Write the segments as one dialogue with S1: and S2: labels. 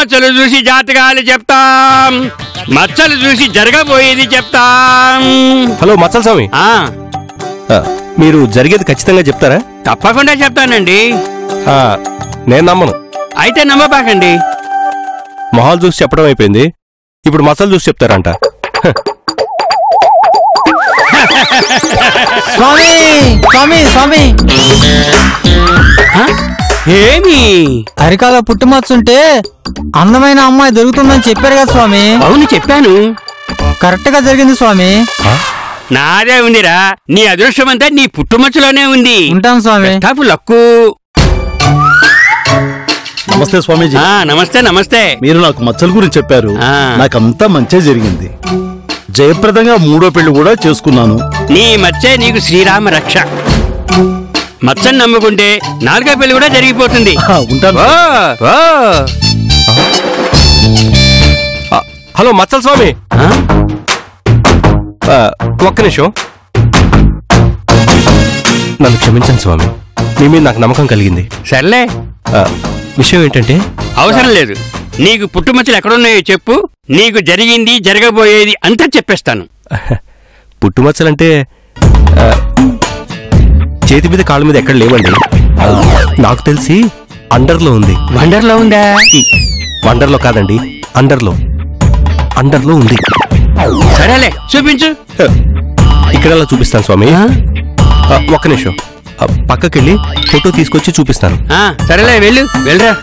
S1: పుట్టుమచ్చలు చూసి జాతకాలు చెప్తాం మచ్చలు చూసి జరగబోయేది చెప్తాం
S2: హలో మచ్చల్ స్వామి
S1: ఆ
S2: ఆ, మీరు జరిగేది ఖచ్చితంగా చెప్తారా
S1: తప్పకుండా చెప్తానండి
S2: ఆ, నేను నమ్మను
S1: అయితే నమ్మబాకండి
S2: మొహాలు చూసి చెప్పడం అయిపోయింది ఇప్పుడు మచ్చలు చూసి చెప్తారంట హ,
S3: స్వామి స్వామి స్వామి
S1: ఆ? ఏమి
S3: అరికాల పుట్టుమచ్చుంటే అందమైన అమ్మాయి దొరుకుతుందని చెప్పారు కదా స్వామి
S1: అవును చెప్పాను
S3: కరెక్ట్ గా జరిగింది స్వామి
S1: నాదే ఉందిరా నీ అదృష్టమంతా నీ పుట్టుమచ్చలోనే ఉంది
S3: ఉంటాను స్వామి
S1: టాపు లక్కు
S4: నమస్తే స్వామీజీ
S1: ఆ నమస్తే నమస్తే
S4: మీరు నాకు మచ్చల గురించి చెప్పారు
S1: ఆ.
S4: నాకంతా మంచే జరిగింది జయప్రదంగా మూడో పెళ్లి కూడా చేసుకున్నాను
S1: నీ మచ్చే నీకు శ్రీరామ రక్ష మచ్చని నమ్ముకుంటే నాలుగో పెళ్లి కూడా జరిగిపోతుంది
S4: ఆ, ఉంటాను
S1: ఓ, ఓ.
S2: ఆ, హలో మచ్చల్ స్వామి
S1: ఆ?
S2: ఆ, ఒక్క నిమిషం నన్ను క్షమించండి స్వామి మీ మీద నాకు నమ్మకం కలిగింది
S1: సర్లే
S2: ఆ, విషయం ఏంటంటే
S1: అవసరం లేదు నీకు పుట్టుమచ్చలు ఎక్కడున్నాయో చెప్పు నీకు జరిగింది జరగబోయేది అంతా చెప్పేస్తాను
S2: పుట్టుమచ్చలంటే ఆ, చేతి మీద కాళ్ళ మీద ఎక్కడ లేవండి ఆ, నాకు తెలిసి అండర్లో ఉంది
S1: వండర్లో ఉందా
S2: వండర్లో కాదండి అండర్లో అండర్లో ఉంది
S1: సరేలే చూపించు
S2: ఆ, ఇక్కడ ఎలా చూపిస్తాను స్వామి
S1: ఆ?
S2: ఆ, ఒక్క నిమిషం ఆ, పక్కకెళ్ళి ఫోటో తీసుకొచ్చి చూపిస్తాను
S1: ఆ, సరేలే వెళ్ళు వెళ్ళరా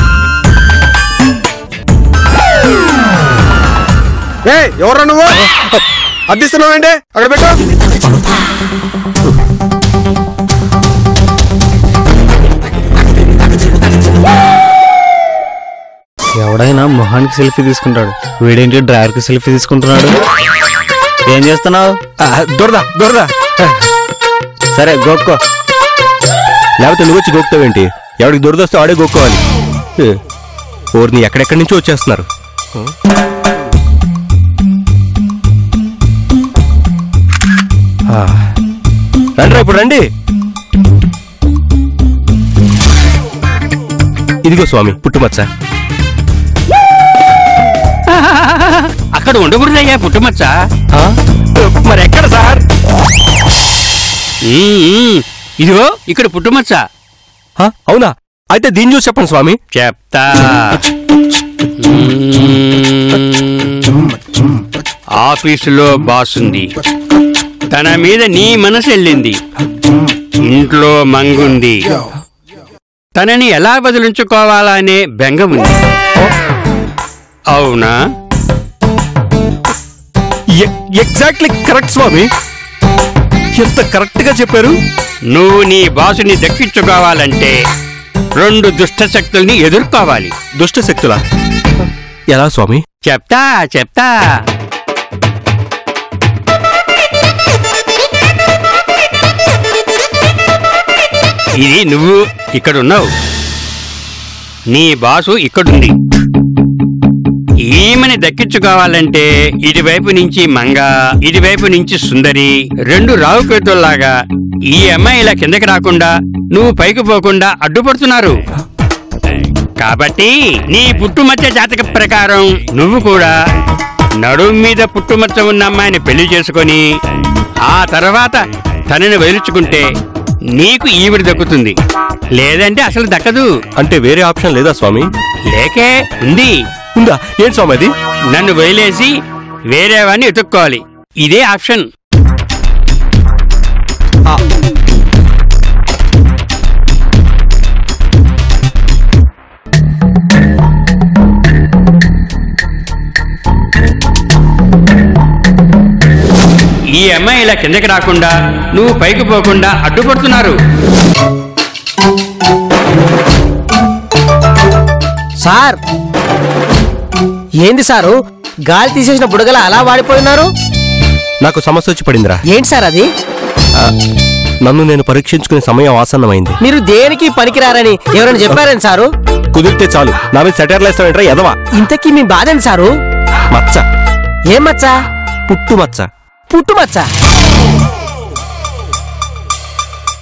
S5: ఎవరా నువ్వు అద్దిస్తున్నావేంటి అక్కడ పెట్టు
S6: ఎవడైనా మొహానికి సెల్ఫీ తీసుకుంటాడు వీడేంటి డ్రైవర్ కి సెల్ఫీ తీసుకుంటున్నాడు ఏం చేస్తున్నావు
S2: ఆ, దొరదా దొరదా
S6: సరే గోక్కో
S2: లేకపోతే నువ్వు వచ్చి గోక్తావేంటి ఎవడికి దొరదొస్తే ఆడే గోక్కోవాలి ఏ, ఓర్ని ఎక్కడెక్కడి నుంచో వచ్చేస్తున్నారు ఆ, రండిరా ఇప్పుడు రండి ఇదిగో స్వామి పుట్టుమచ్చ
S1: అక్కడ ఉండకూడదయ్యా పుట్టుమచ్చ
S2: ఆ? మరి ఎక్కడ సార్
S1: ఉమ్, ఉమ్. ఇదిగో ఇక్కడ పుట్టుమచ్చ
S2: ఆ, అవునా అయితే దీన్ని చూసి చెప్పండి స్వామి
S1: చెప్తా మ్మ్. ఆఫీసులో బాసుంది తన మీద నీ మనసు వెళ్ళింది ఇంట్లో మంగుంది తనని ఎలా బదులించుకోవాలా అనే బెంగ ఉంది అవునా
S2: ఎగ్జాక్ట్లీ కరెక్ట్ స్వామి ఎంత కరెక్ట్ గా చెప్పారు
S1: నువ్వు నీ బాసుని దక్కించుకోవాలంటే రెండు దుష్ట శక్తుల్ని ఎదుర్కోవాలి
S2: దుష్ట శక్తులా ఎలా స్వామి
S1: చెప్తా చెప్తా ఇది నువ్వు ఇక్కడున్నావు నీ బాసు ఇక్కడుంది ఈమెని దక్కించుకోవాలంటే ఇటువైపు నుంచి మంగ ఇటువైపు నుంచి సుందరి రెండు రావుకేతుల్లాగా ఈ అమ్మాయి ఇలా కిందకి రాకుండా నువ్వు పైకి పోకుండా అడ్డుపడుతున్నారు కాబట్టి నీ పుట్టుమచ్చ జాతక ప్రకారం నువ్వు కూడా నడుం మీద పుట్టుమచ్చ ఉన్న అమ్మాయిని పెళ్లి చేసుకొని ఆ తర్వాత తనని వదిలించుకుంటే నీకు ఈవిడ దక్కుతుంది లేదంటే అసలు దక్కదు
S2: అంటే వేరే ఆప్షన్ లేదా స్వామి
S1: లేకే ఉంది
S2: ఉందా ఏంటి స్వామి అది
S1: నన్ను వదిలేసి వేరే వాడిని ఎతుక్కోవాలి ఇదే ఆప్షన్ ఈ అమ్మాయి ఇలా కిందకి రాకుండా నువ్వు పైకి పోకుండా అడ్డుపడుతున్నారు
S7: సార్ ఏంది సారు గాలి తీసేసిన బుడగల అలా వాడిపోయినారు
S2: నాకు సమస్య వచ్చి పడిందిరా
S7: ఏంటి సార్ అది
S2: నన్ను నేను పరీక్షించుకునే సమయం ఆసన్నమైంది
S7: మీరు దేనికి పనికిరారని ఎవరైనా చెప్పారని సారు
S2: కుదిరితే చాలు నా మీద సెటైర్లు వేస్తావేంట్రా ఎదవా
S7: ఇంతకీ మీ బాధ ఏంటి సారు
S2: మచ్చ
S7: ఏం మచ్చా
S2: పుట్టు మచ్చ
S7: పుట్టు మచ్చా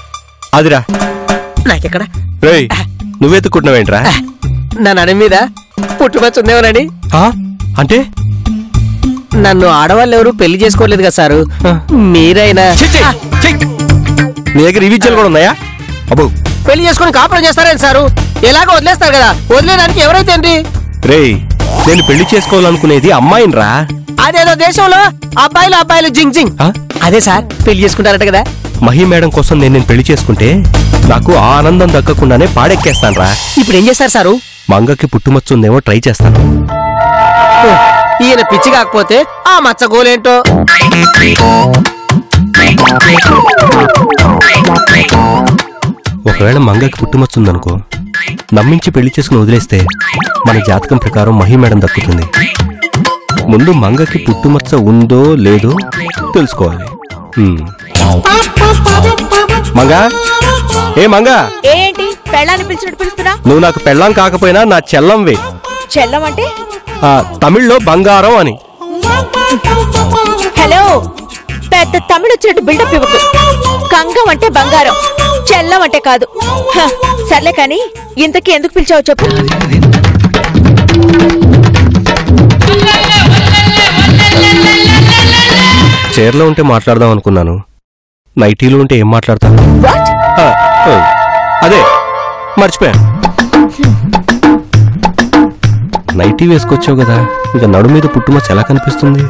S2: అదిరా
S7: నాకెక్కడ
S2: రేయ్ నువ్వెత్తుకుంటున్నావేంట్రా
S7: నా నడి మీద పుట్టుమచ్చ ఉందేమోనని
S2: ఆ? అంటే
S7: నన్ను ఆడవాళ్ళు ఎవరు పెళ్లి చేసుకోలేదు కదా సారు మీరైనా
S2: ఛీ, ఛీ, ఛీ. నీ దగ్గర ఈ విద్యలు కూడా ఉన్నాయా అబ్బో
S7: పెళ్లి చేసుకొని కాపురం చేస్తారేంటి సారు ఎలాగో వదిలేస్తారు కదా వదిలేయడానికి ఎవరైతే ఏంటి
S2: రేయ్ నేను పెళ్లి చేసుకోవాలనుకునేది అమ్మాయిని రా
S7: అదేదో దేశంలో అబ్బాయిలు అబ్బాయిలు జింగ్ జింగ్
S2: ఆ?
S7: అదే సార్ పెళ్లి చేసుకుంటారట కదా
S2: మహి మేడం కోసం నేను నేను పెళ్లి చేసుకుంటే నాకు ఆ ఆనందం దక్కకుండానే పాడెక్కేస్తాను రా
S7: ఇప్పుడు ఏం చేస్తారు సారు
S2: మంగకి పుట్టుమచ్చుందేమో ట్రై చేస్తాను
S7: ఈయన పిచ్చి కాకపోతే ఆ మచ్చ గోలేంటో
S2: ఒకవేళ మంగకి పుట్టుమచ్చుందనుకో నమ్మించి పెళ్లి చేసుకుని వదిలేస్తే మన జాతకం ప్రకారం మహి మేడం దక్కుతుంది ముందు మంగకి పుట్టుమచ్చ ఉందో లేదో తెలుసుకోవాలి హ్మ్. మంగా ఏ మంగా
S8: ఏంటి పెళ్ళాన్ని పిలిచినట్టు పిలుస్తున్నా
S2: నువ్వు నాకు పెళ్ళాం కాకపోయినా నా చెల్లంవే
S8: చెల్లం అంటే
S2: ఆ, తమిళ్లో బంగారం అని
S8: హలో పెద్ద తమిళ వచ్చినట్టు బిల్డప్ ఇవ్వకు కంగం అంటే బంగారం చెల్లం అంటే కాదు హ, సర్లే కాని ఇంతకీ ఎందుకు పిలిచావో చెప్పు
S2: చీరలో ఉంటే మాట్లాడదాం అనుకున్నాను నైటీలో ఉంటే ఏం మాట్లాడతాను
S8: వాట్
S2: ఆ, ఆ, అదే మర్చిపోయాను నైటీ వేసుకొచ్చావు కదా ఇంకా నడు మీద పుట్టుమచ్చ ఎలా కనిపిస్తుంది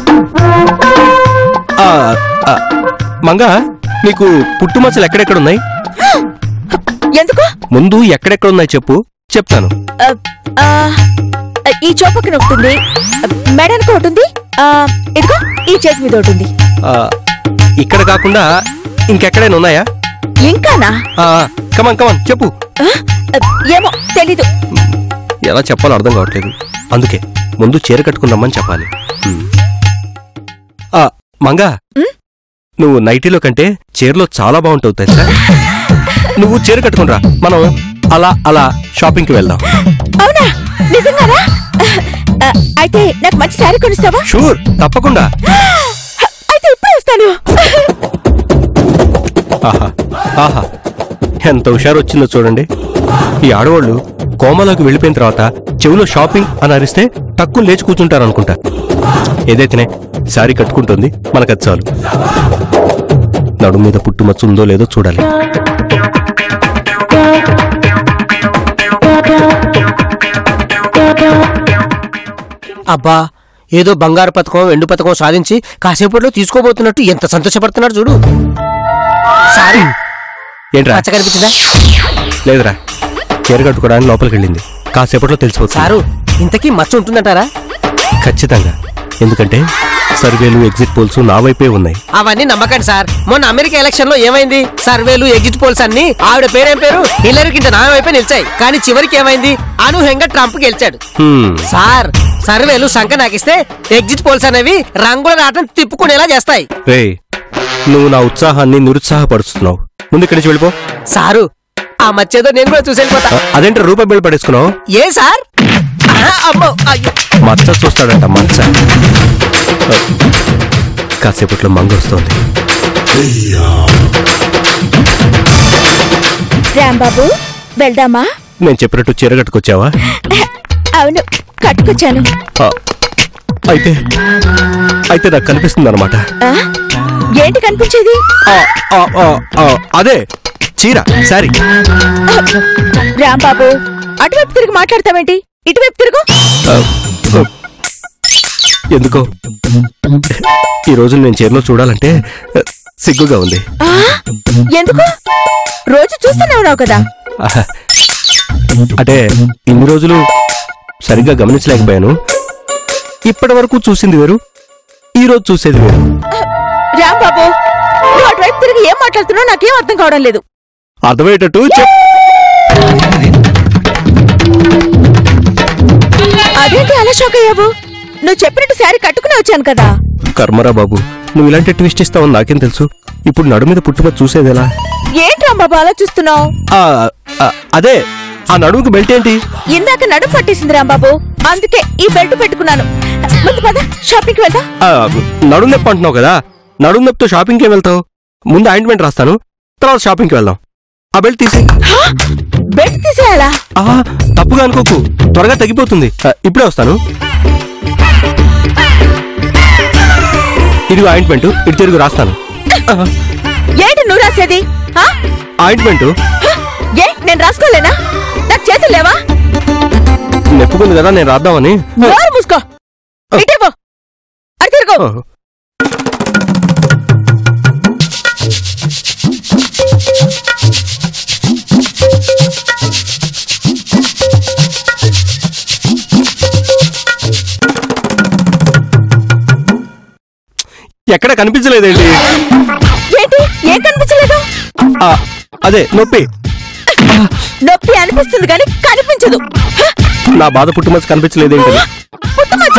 S2: ఆ, ఆ, మంగా నీకు పుట్టుమచ్చలు ఎక్కడెక్కడ
S8: ఎందుకు
S2: ముందు ఎక్కడెక్కడున్నాయి చెప్పు చెప్తాను
S8: ఆ, ఆ, ఈ చోపక్కన ఒకటి ఉంది మెడనికి ఒకటి ఉంది ఆ, ఇదిగో ఈ చేతి మీద ఒకటి ఉంది
S2: ఆ, ఇక్కడ కాకుండా ఇంకెక్కడైనా ఉన్నాయా
S8: ఇంకానా
S2: కమన్ కమన్ చెప్పు
S8: ఆ, ఏమో తెలీదు
S2: ఎలా చెప్పాలో అర్థం కావట్లేదు అందుకే ముందు చీర కట్టుకుని రమ్మని చెప్పాలి హ్మ్. ఆ, మంగా నువ్వు నైటీలో కంటే చీరలో చాలా బాగుంటావు తెలుసా నువ్వు చీర కట్టుకునిరా మనం అలా అలా షాపింగ్కి వెళ్దాం
S8: అవునా నిజంగానా ఆ, అయితే నాకు మంచి శారీ కొనిస్తావా
S2: షూర్ తప్పకుండా
S8: అయితే ఇప్పుడే వస్తాను
S2: ఆహా ఆహా ఎంత హుషారు వచ్చిందో చూడండి ఈ ఆడవాళ్ళు కోమలోకి వెళ్ళిపోయిన తర్వాత చెవిలో షాపింగ్ అని అరిస్తే తక్కువ లేచి కూర్చుంటారు అనుకుంటా ఏదైతేనే శారీ కట్టుకుంటుంది మనకది చాలు నడుము మీద పుట్టుమచ్చ ఉందో లేదో చూడాలి
S7: అబ్బా ఏదో బంగారు పథకం వెండు పథకం సాధించి కాసేపట్లో తీసుకోబోతున్నట్టు ఎంత సంతోషపడుతున్నాడు చూడు సారీ
S2: ఏంట్రా
S7: మచ్చ కనిపించిందా
S2: లేదురా చీర కట్టుకోవడానికి లోపలికి వెళ్ళింది కాసేపట్లో తెలిసిపోతుంది
S7: సారు ఇంతకీ మచ్చ ఉంటుందంటారా
S2: ఖచ్చితంగా ఎందుకంటే సర్వేలు ఎగ్జిట్ పోల్స్ నా వైపే ఉన్నాయి
S7: అవన్నీ నమ్మకండి సార్ మొన్న అమెరికా ఎలక్షన్ లో ఏమైంది సర్వేలు ఎగ్జిట్ పోల్స్ అన్ని ఆవిడ పేరేం పేరు హిల్లరీ కింద నా వైపే నిలిచాయి కానీ చివరికి ఏమైంది అనూహ్యంగా ట్రంప్ గెలిచాడు
S2: హ్మ్.
S7: సార్ సర్వేలు సంఖ నాకిస్తే ఎగ్జిట్ పోల్స్ అనేవి రంగుల రాటం తిప్పుకునేలా చేస్తాయి
S2: రేయ్ నువ్వు నా ఉత్సాహాన్ని నిరుత్సాహపరుస్తున్నావు ముందు ఇక్కడి నుంచి వెళ్ళిపో
S7: సారు ఆ మచ్చేదో నేను కూడా చూసి వెళ్ళిపోతా
S2: ఆ, అదేంటి రూపాయి బిల్ పడేసుకున్నావు
S7: ఏ సార్ ఆ, అమ్మో అయ్యో
S2: మచ్చ చూస్తాడంట మచ్చ ఆ, కాసేపట్లో మంగ వస్తోంది
S8: రాంబాబు వెళ్దామా
S2: నేను చెప్పినట్టు చీర కట్టుకొచ్చావా
S8: అవును కట్టుకొచ్చాను
S2: ఆ, అయితే అయితే నాకు కనిపిస్తుంది అనమాట
S8: ఆ? ఏంటి కనిపించేది
S2: అదే చీర సారీ
S8: రాంబాబు అటువైపు తిరిగి మాట్లాడతావేంటి ఇటువైపు తిరుగు
S2: ఆ, ఆ, ఎందుకో ఈ రోజు నేను చీరలో చూడాలంటే ఆ, సిగ్గుగా ఉంది
S8: ఆ? ఎందుకు రోజు చూస్తూనే ఉన్నావు కదా
S2: ఆహా. అంటే ఇన్ని రోజులు సరిగ్గా గమనించలేకపోయాను ఇప్పటి వరకు చూసింది వేరు ఈ రోజు చూసేది వేరు
S8: రాంబాబు నువ్వు అటువైపు తిరిగి ఏం మాట్లాడుతున్నావు నాకేం అర్థం కావడం లేదు
S2: అర్థమయ్యేటట్టు చెప్
S8: అదేంటి అలా షాక్ అయ్యావు నువ్వు చెప్పినట్టు శారీ కట్టుకుని వచ్చాను కదా
S2: కర్మరా బాబు నువ్వు ఇలాంటి ట్విస్ట్ ఇస్తావని నాకేం తెలుసు ఇప్పుడు నడు మీద పుట్టుమచ్చ చూసేది ఎలా
S8: ఏంటి రాంబాబు అలా చూస్తున్నావు
S2: ఆ, ఆ, అదే ఆ నడుముకి బెల్ట్ ఏంటి
S8: ఇందాక నడుము పట్టేసింది రాంబాబు అందుకే ఈ బెల్ట్ పెట్టుకున్నాను ముందు పద షాపింగ్కి వెళ్దాం
S2: ఆ, నడుము నొప్పి అంటున్నావు కదా నడుము నొప్పితో షాపింగ్కి ఏం వెళ్తావు ముందు ఆయింట్మెంట్ రాస్తాను తర్వాత షాపింగ్కి వెళ్దాం ఆ బెల్ట్ తీసి
S8: బెడ్ తీసేయాలా
S2: ఆ, తప్పుగా అనుకోకు త్వరగా తగ్గిపోతుంది ఆ, ఇప్పుడే వస్తాను ఇదిగో ఆయింట్మెంట్ ఇటు తిరిగి రాస్తాను
S8: ఏంటి నువ్వు రాసేది ఆ?
S2: ఆయింట్మెంట్
S8: ఏ నేను రాసుకోలేనా నాకు చేతులు లేవా
S2: నెప్పుకుంది కదా నేను రాద్దామని
S8: నోరు మూసుకో ఇటేవో అటు తిరుగు
S2: ఓహ్. ఎక్కడ కనిపించలేదేంటి
S8: ఏంటి ఏం కనిపించలేదు
S2: ఆ, అదే నొప్పి
S8: నొప్పి అనిపిస్తుంది కానీ కనిపించదు హ!
S2: నా బాధ పుట్టుమచ్చ కనిపించలేదేంటి
S8: పుట్టుమచ్చ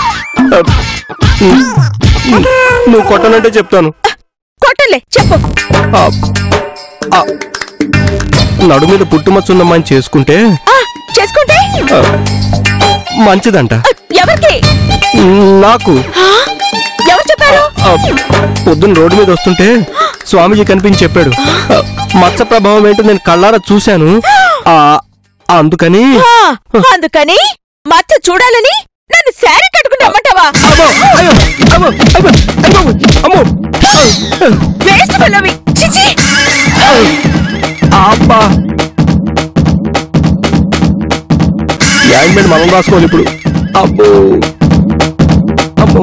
S2: నువ్వు కొట్టనంటే చెప్తాను
S8: కొట్టలే చెప్పు
S2: ఆ, ఆ, నడు మీద పుట్టుమచ్చ ఉన్నమ్మని చేసుకుంటే
S8: ఆ, చేసుకుంటే
S2: ఆ, మంచిదంట
S8: ఆ, ఎవరికి
S2: నాకు
S8: ఆ? ఎవరు చెప్పారు
S2: ఆ, పొద్దున్న రోడ్డు మీద వస్తుంటే స్వామీజీ కనిపించి చెప్పాడు ఆ, మచ్చ ప్రభావం ఏంటో నేను కళ్ళారా చూశాను ఆ, అందుకని
S8: ఆ, అందుకని మచ్చ చూడాలని నన్ను శారీ కట్టుకుని రమ్మంటావా
S2: అమ్మో, అయ్యో, అమ్మో, అమ్మో, అమ్మో, అమ్మో.
S8: వేస్ట్ ఫెలోవి చిచి
S2: అబ్బా ఈ ఆయింట్మెంట్ మనం రాసుకోవాలి ఇప్పుడు అబ్బో అమ్మో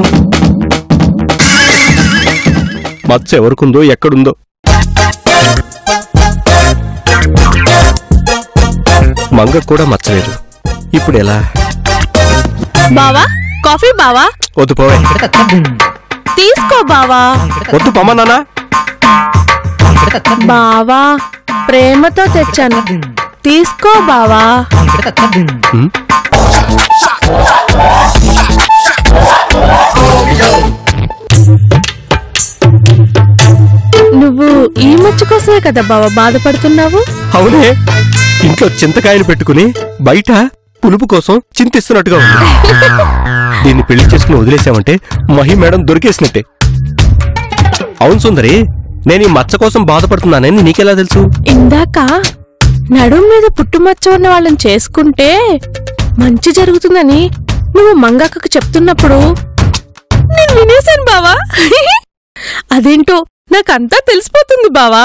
S2: మచ్చ ఎవరికుందో ఎక్కడుందో మంగ కూడా మచ్చలేదు ఇప్పుడు ఎలా
S8: బావా కాఫీ బావా
S2: వద్దు పోవే
S8: తీసుకో బావా
S2: వద్దు పమ్మన్నానా
S8: బావా ప్రేమతో తెచ్చాను తీసుకో బావా
S2: ఉమ్,
S8: నువ్వు ఈ ముచ్చు కోసమే కదా బావా బాధపడుతున్నావు
S2: అవునే ఇంట్లో చింతకాయలు పెట్టుకుని బయట పులుపు కోసం చింతిస్తున్నట్టుగా ఉంది దీన్ని పెళ్లి చేసుకుని వదిలేసామంటే మహి మేడం దొరికేసినట్టే అవును సుందరి నేను ఈ మచ్చ కోసం బాధపడుతున్నానని నీకెలా తెలుసు
S9: ఇందాక నడుం మీద పుట్టుమచ్చ ఉన్న వాళ్ళని చేసుకుంటే మంచి జరుగుతుందని నువ్వు మంగక్కకు చెప్తున్నప్పుడు నేను వినేశాను బావా అదేంటో నాకంతా తెలిసిపోతుంది బావా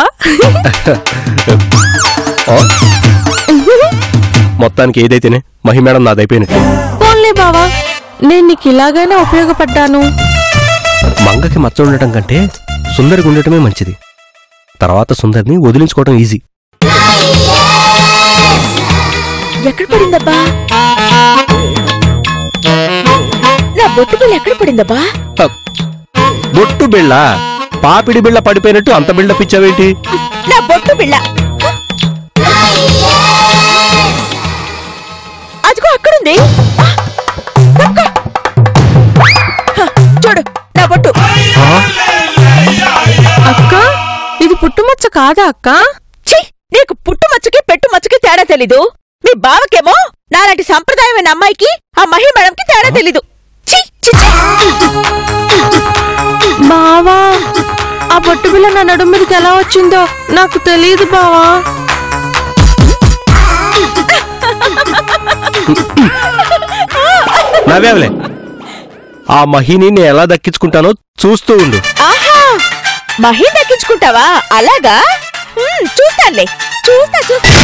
S2: ఆ? మొత్తానికి ఏదైతేనే మహి మేడం నాదైపోయినట్టే
S9: పోన్లే బావా నేను నీకు ఇలాగైనా ఉపయోగపడ్డాను
S2: మంగకి మచ్చ ఉండటం కంటే సుందరికి ఉండటమే మంచిది తర్వాత సుందరిని వదిలించుకోవడం ఈజీ
S8: ఎక్కడ పడిందబ్బా నా బొట్టు బిళ్ళ ఎక్కడ పడిందబ్బా
S2: హ, బొట్టు బిళ్ళ పాపిడి బిళ్ళ పడిపోయినట్టు అంత బిళ్ళ పిచ్చావేంటి
S8: నా బొట్టు బిళ్ళ అదిగో అక్కడుంది ఆ, తప్పుకో. హ, చూడు నా బొట్టు
S2: ఆ?
S9: అక్క ఇది పుట్టుమచ్చ కాదా అక్క
S8: ఛీ నీకు పుట్టు మచ్చకి పెట్టు మచ్చకి తేడా తెలీదు మీ బావకేమో నాలాంటి సంప్రదాయమైన అమ్మాయికి ఆ మహి మేడంకి తేడా తెలీదు ఛీ, ఛీ, ఛీ.
S9: బావా ఆ బొట్టు బిళ్ళ నా నడుం మీదకి ఎలా వచ్చిందో నాకు తెలియదు బావా
S2: నవ్వేవలే ఆ మహిని నేను ఎలా దక్కించుకుంటానో చూస్తూ ఉండు
S8: ఆహా మహి దక్కించుకుంటావా అలాగా హ్మ్, చూస్తానులే చూస్తా చూస్తా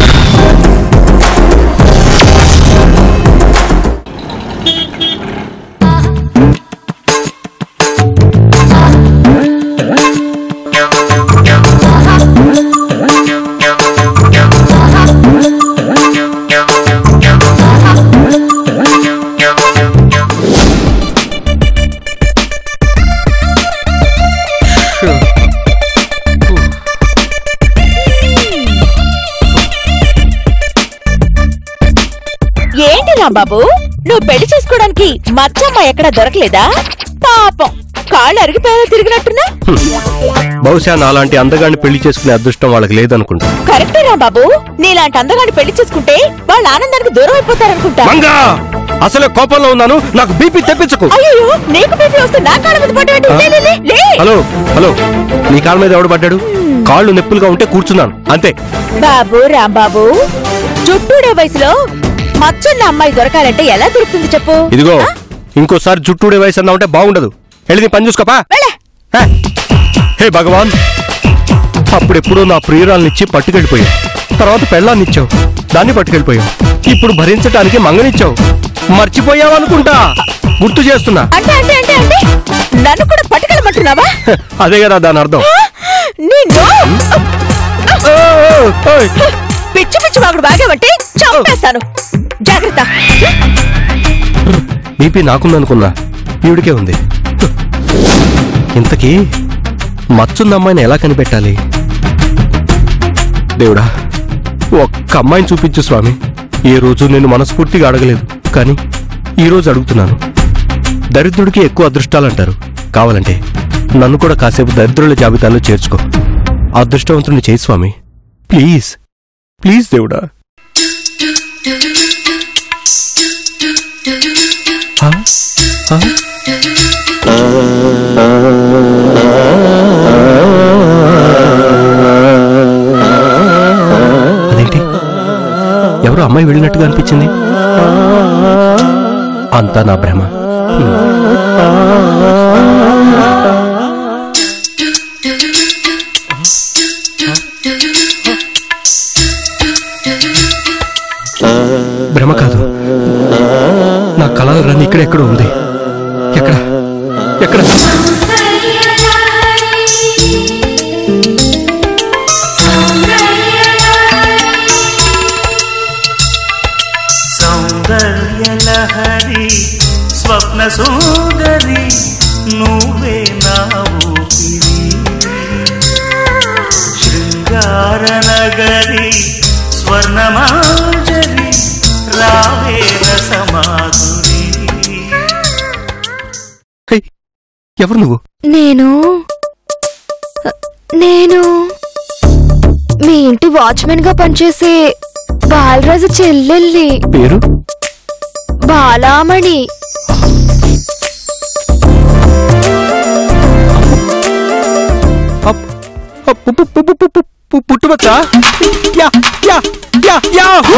S8: ఏంటి రాంబాబు నువ్వు పెళ్లి చేసుకోవడానికి మచ్చమ్మ ఎక్కడ దొరకలేదా పాపం కాళ్ళు అరిగిపోయారో తిరిగినట్టున్నా
S2: బహుశా నాలాంటి అందగాన్ని పెళ్లి చేసుకునే అదృష్టం వాళ్ళకి లేదనుకుంటా
S8: కరెక్టే రాంబాబు నీలాంటి అందగాన్ని పెళ్లి చేసుకుంటే వాళ్ళ ఆనందానికి దూరం అయిపోతారనుకుంటా
S2: మంగా అసలే కోపంలో ఉన్నాను నాకు బీపీ తెప్పించకు
S8: అయ్యో నీకు బీపీ వస్తే నా కాళ్ళ మీద పడ్డాడు లే, లే, లే, లే.
S2: హలో హలో నీ కాళ్ళ మీద ఎవడు పడ్డాడు కాళ్ళు నొప్పులుగా ఉంటే కూర్చున్నాను అంతే
S8: బాబు రాంబాబు చుట్టూడే వయసులో మచ్చున్న అమ్మాయి దొరకాలంటే ఎలా దొరుకుతుంది చెప్పు
S2: ఇదిగో ఇంకోసారి జుట్టుడే వయసు అన్నా ఉంటే బాగుండదు వెళ్ళి నీ పని చూసుకోపా
S8: వెళ్ళే.
S2: హే. హే భగవాన్ అప్పుడెప్పుడో నా ప్రియురాలనిచ్చి పట్టుకెళ్ళిపోయావు తర్వాత పెళ్ళాన్నిచ్చావు దాన్ని పట్టుకెళ్ళిపోయావు ఇప్పుడు భరించటానికి మంగనిచ్చావు మర్చిపోయావు అనుకుంటా గుర్తు చేస్తున్నా
S8: అంటే అంటే అంటే అంటే నన్ను కూడా పట్టుకెళ్ళమంటున్నావా
S2: హ, అదే కదా దాని అర్థం
S8: నిన్ను
S2: ఓ, ఓ, ఓయ్.
S8: పిచ్చి పిచ్చి వాగుడు బాగావంటే చంపేస్తాను జాగ్రత్త
S2: బీపీ నాకుందనుకున్నా ఈవిడికే ఉంది ఇంతకీ మచ్చున్న అమ్మాయిని ఎలా కనిపెట్టాలి దేవుడా ఒక్క అమ్మాయిని చూపించు స్వామి ఏ రోజు నేను మనస్ఫూర్తిగా అడగలేదు కానీ ఈ రోజు అడుగుతున్నాను దరిద్రుడికి ఎక్కువ అదృష్టాలంటారు కావాలంటే నన్ను కూడా కాసేపు దరిద్రుల జాబితాలో చేర్చుకో అదృష్టవంతుని చేయి స్వామి ప్లీజ్ ప్లీజ్ దేవుడా హా? హా? అదేంటి ఎవరో అమ్మాయి వెళ్ళినట్టుగా అనిపించింది అంతా నా భ్రమ హ్మ్. భ్రమ కాదు నా కళల రన్ ఇక్కడెక్కడో ఉంది ఎక్కడ ఎక్కడ
S10: సౌందర్యలహరి స్వప్న సుందరి నువ్వే నా ఊపిరి శృంగార నగరి స్వర్ణమాజరి రావే రసమాధురి
S2: హే, ఎవరు నువ్వు
S9: నేను నేను మీ ఇంటి వాచ్మెన్ గా పనిచేసే బాలరాజు చెల్లెల్ని
S2: పేరు
S9: బాలామణి
S2: అప్- అప్ పు- పు- పు- పు- పు- పు- పుట్టుమచ్చా యా యా యా యా హూ!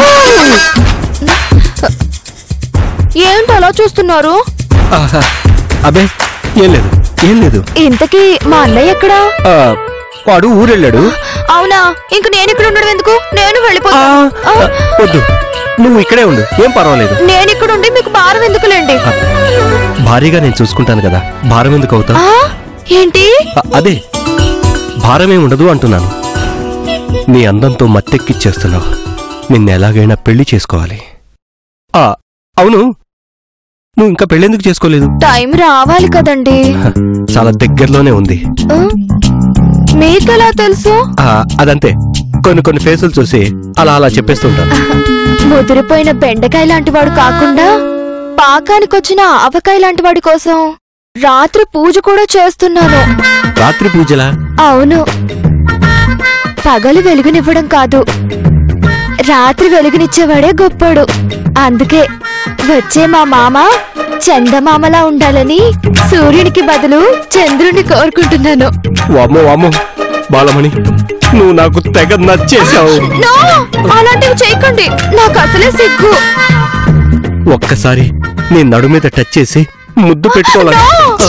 S9: ఏంటి అలా చూస్తున్నారు
S2: ఆహా, అబే ఏం లేదు ఏం లేదు
S9: ఇంతకీ మా అన్నయ్య ఎక్కడా
S2: ఆ, వాడు ఊరెళ్ళాడు
S9: అవునా ఇంక నేను ఇక్కడ ఉండడం ఎందుకు నేను
S2: ఆ,
S9: వెళ్ళిపోతాను
S2: ఆ,
S9: ఆ,
S2: వద్దు నువ్వు ఇక్కడే ఉండు ఏం పర్వాలేదు
S9: నేను ఇక్కడ ఉండి మీకు భారం ఎందుకులేండి
S2: ఆ, భారీగా నేను చూసుకుంటాను కదా భారం ఎందుకు అవుతా
S9: ఆ, ఏంటి
S2: అదే భారమే ఉండదు అంటున్నాను నీ అందంతో మత్తెక్కిచ్చేస్తున్నావు నిన్ను ఎలాగైనా పెళ్లి చేసుకోవాలి ఆ, అవును నువ్వు ఇంకా పెళ్ళెందుకు చేసుకోలేదు
S9: టైం రావాలి కదండి
S2: హ, చాలా దగ్గరలోనే ఉంది
S9: ఆ, మీకెలా తెలుసు
S2: ఆ, అదంతే కొన్ని కొన్ని ఫేసులు చూసి అలా అలా చెప్పేస్తుంటాను
S9: ముదిరిపోయిన బెండకాయ లాంటి వాడు కాకుండా పాకానికొచ్చిన ఆవకాయ లాంటి వాడి కోసం రాత్రి పూజ కూడా చేస్తున్నాను
S2: రాత్రి పూజలా
S9: అవును పగలు వెలుగునివ్వడం కాదు రాత్రి వెలుగునిచ్చేవాడే గొప్పోడు అందుకే వచ్చే మా మామ చందమామలా ఉండాలని సూర్యునికి బదులు చంద్రుడిని కోరుకుంటున్నాను
S2: వామ్మో వామ్మో బాలమణి నువ్వు నాకు తెగ నచ్చేశావు
S9: నో అలాంటివి చేయకండి నాకు అసలే సిగ్గు
S2: ఒక్కసారి నీ నడు మీద టచ్ చేసి ముద్దు పెట్టుకోవాలి
S9: నో!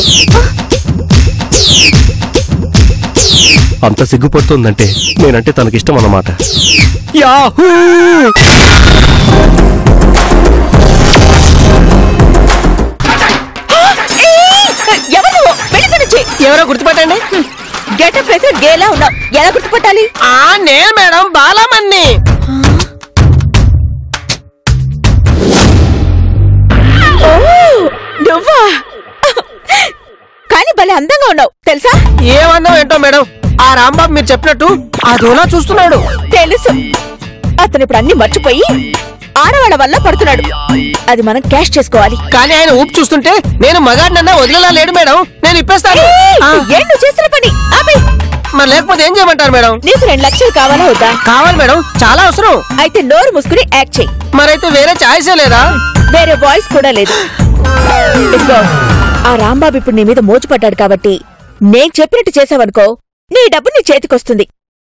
S2: అంత సిగ్గుపడుతుందంటే నేనంటే తనకిష్టం అన్నమాట యాహూ
S8: ఎవరు నువ్వు వెళ్ళి నుంచి
S7: ఎవరో గుర్తుపట్టండి
S8: గెటప్ వేసి గేలా ఉన్నావు ఎలా గుర్తుపట్టాలి
S7: ఆ నేను మేడం బాలామణ్ణి
S8: ఓ, నువ్వా కానీ భలే అందంగా ఉన్నావు తెలుసా
S7: ఏమన్నావు ఏంటో మేడం ఆ రాంబాబు మీరు చెప్పినట్టు అదోలా చూస్తున్నాడు
S8: తెలుసు అతను ఇప్పుడు అన్ని మర్చిపోయి ఆడవాళ్ళ వల్ల పడుతున్నాడు అది మనం క్యాష్ చేసుకోవాలి
S7: కానీ ఆయన ఊపి చూస్తుంటే నేను మగాడినన్నా వదిలేలా లేడు మేడం నేను ఇప్పేస్తాను ఆ,
S8: ఏం నువ్వు చేస్తున్న పని ఆపేయ్.
S7: మరి లేకపోతే ఏం చేయమంటారు మేడం
S8: నీకు రెండు లక్షలు కావాలా వద్దా
S7: కావాలి మేడం చాలా అవసరం
S8: అయితే నోరు మూసుకుని యాక్ట్ చెయ్యి
S7: మరైతే వేరే ఛాయిసే లేదా
S8: వేరే వాయిస్ కూడా లేదు ఇదిగో ఆ రాంబాబు ఇప్పుడు నీ మీద మోజు పడ్డాడు కాబట్టి నేను చెప్పినట్టు చేసావనుకో నీ డబ్బు నీ చేతికొస్తుంది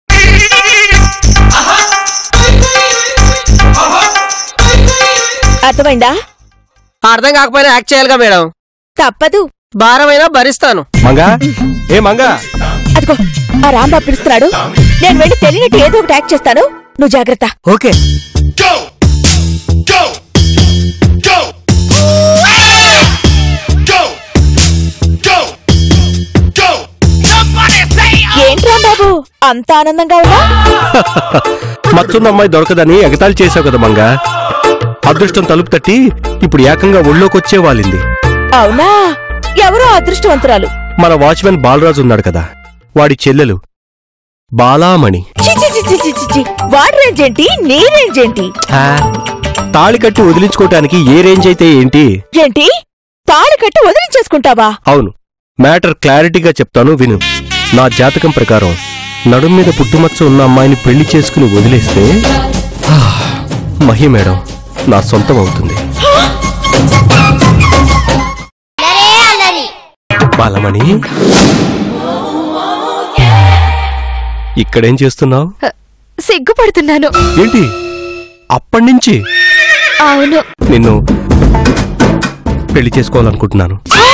S8: అర్థమైందా
S7: అర్థం కాకపోయినా యాక్ట్ చేయాలిగా మేడం
S8: తప్పదు
S7: భారమైనా భరిస్తాను
S2: మంగా ఏ మంగా
S8: అదిగో ఆ రాంబాబు పిలుస్తున్నాడు నేను వెళ్ళి తెలియనట్టు ఏదో ఒకటి యాక్ట్ చేస్తాను నువ్వు జాగ్రత్త
S7: ఓకే
S8: ఏంటి రాంబాబు అంత ఆనందంగా ఉన్నా
S2: మత్తున్న అమ్మాయి దొరకదని ఎగతాళి చేసావు కదా మంగా అదృష్టం తలుపు తట్టి ఇప్పుడు ఏకంగా ఒళ్ళోకొచ్చే వాలింది
S8: అవునా ఎవరో అదృష్టవంతురాలు
S2: మన వాచ్మెన్ బాలరాజు ఉన్నాడు కదా వాడి చెల్లెలు బాలామణి
S8: చి, చి, చి, చి, చి, చి, చి. వాడి రేంజ్ ఏంటి నీ రేంజ్ ఏంటి
S2: ఆ, తాళి కట్టి వదిలించుకోవటానికి ఏ రేంజ్ అయితే ఏంటి
S8: ఏంటి తాళి కట్టి వదిలించేసుకుంటావా
S2: అవును మ్యాటర్ క్లారిటీగా చెప్తాను విను నా జాతకం ప్రకారం నడుం మీద పుట్టుమచ్చ ఉన్న అమ్మాయిని పెళ్లి చేసుకుని వదిలేస్తే ఆ, మహి మేడం నా సొంతం అవుతుంది బాలమణి ఇక్కడేం చేస్తున్నావు
S9: సిగ్గుపడుతున్నాను
S2: ఏంటి అప్పటినుంచి
S9: అవును
S2: నిన్ను పెళ్లి చేసుకోవాలనుకుంటున్నాను
S9: ఆ!